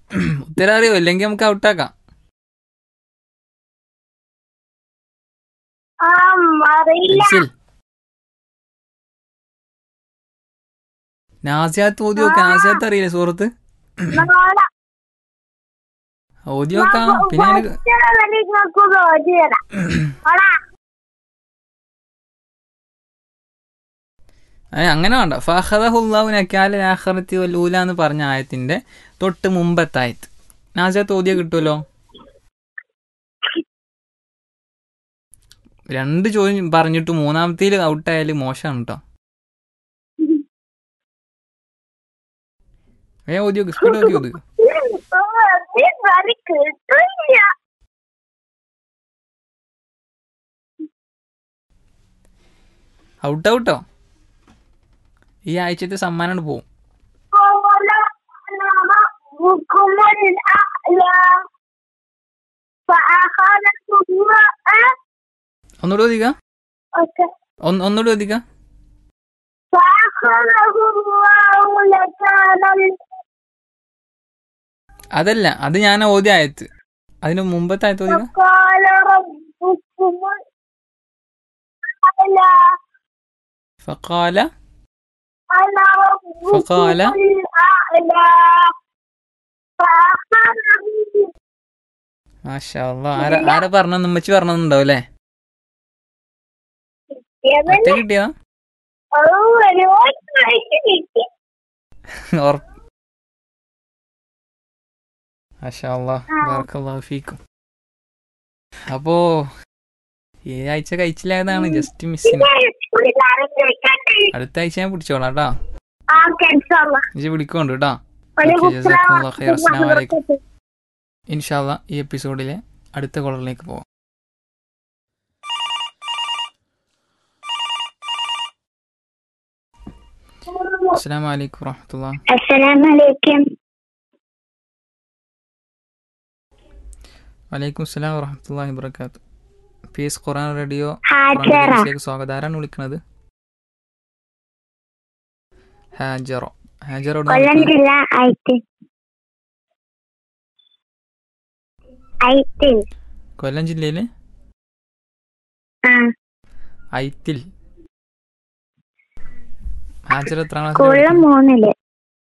ഉത്തരം അറിയോ ഇല്ലെങ്കിൽ നമുക്ക് ഔട്ടാക്കാം ആ അറിയില്ല പെൻസിൽ നാസിയാത്ത് ഓതി നോക്കാം നാസിയാത്ത് അറിയില്ലേ സുഹൃത്ത് നാളെ ഓതി നോക്കാം പിന്നെ എനിക്ക് നിങ്ങൾക്ക് ഓടി തരാം ഓടാ ഏ, അങ്ങനെ വേണ്ട ഫഹദഹുല്ലാഹു നക്കാല ആഖിറത്തി വല്ലൂല എന്ന് പറഞ്ഞ ആയത്തിന്റെ തൊട്ട് മുമ്പത്തെ ആയത്ത് നാസിയാത്ത് ഓതിയ കിട്ടുമല്ലോ രണ്ട് ചോദ്യം പറഞ്ഞിട്ട് മൂന്നാമത്തേൽ ഔട്ടായാല് മോശമാണ് കേട്ടോ ഏ ഓതി നോക്ക് സ്പീഡ് നോക്കി ഓതി അത് കിട്ടില്ല ഔട്ട് ഔട്ടോ ഈ ആഴ്ചത്തെ സമ്മാനം പോവും قال ربكم الأعلى فأخذته الله ഒന്നുകൂടെ ഓദിക്ക ഒന്ന് ഒന്നുകൂടെ ഓദിക്ക فأخذه الله لكان ال- അതല്ല അത് ഞാൻ ഓതി ആയത്ത് അതിന് മുമ്പത്തെ ആയത്ത് ഓദിക്ക وقال ربكم الأعلى ഫഖാല أنا ربكم فقال الأعلى فأخذه മാഷാ അല്ലാ ആരാ ആരാ പറഞ്ഞ ഉമ്മച്ചി പറഞ്ഞിട്ടുണ്ടാവും അല്ലേ يمن ഒറ്റ കിട്ടിയതാ أول وقت ഉറപ്പ് മാഷാ അല്ലാ ബറക്കല്ലാഹു ഫീക്കും അപ്പോ ഈ ആഴ്ച കഴിച്ചില്ലായതാണ് ജസ്റ്റ് മിസ്സിങ് അടുത്ത ആഴ്ച ഞാൻ പിടിച്ചോളാം കേട്ടോ ഓക്കെ ഇൻഷാല്ലാ ഇജ്ജ് വിളിക്കോണ്ട് കേട്ടോ വലൈക്കും ഓക്കെ ജസാക്കുമുല്ലാഹ് ഖൈർ അസ്സലാമു അസ്സലാം അലൈക്കും ഇൻഷാല്ല ഈ എപ്പിസോഡിലെ അടുത്ത കോളറിലേക്ക് പോവാം അസ്സാം വലൈക്കും വറഹമത്തുള്ള അസ്സലാമലൈക്കും വലൈക്കും അസ്സലാം വറഹമത്തുള്ളാഹി വബർക്കാത്തു P S Quran radio Hajara ഖുറാനിലേക്ക് സ്വാഗതം ആരാണ് വിളിക്കുന്നത് ഹാജറോ ഹാജറോ കൊല്ലം ജില്ല ഐത്തിൽ ഐത്തിൽ കൊല്ലം ജില്ലയിലെ ആ ഐത്തിൽ ഹാജർ എത്ര സ്കൂളില് മൂന്നില്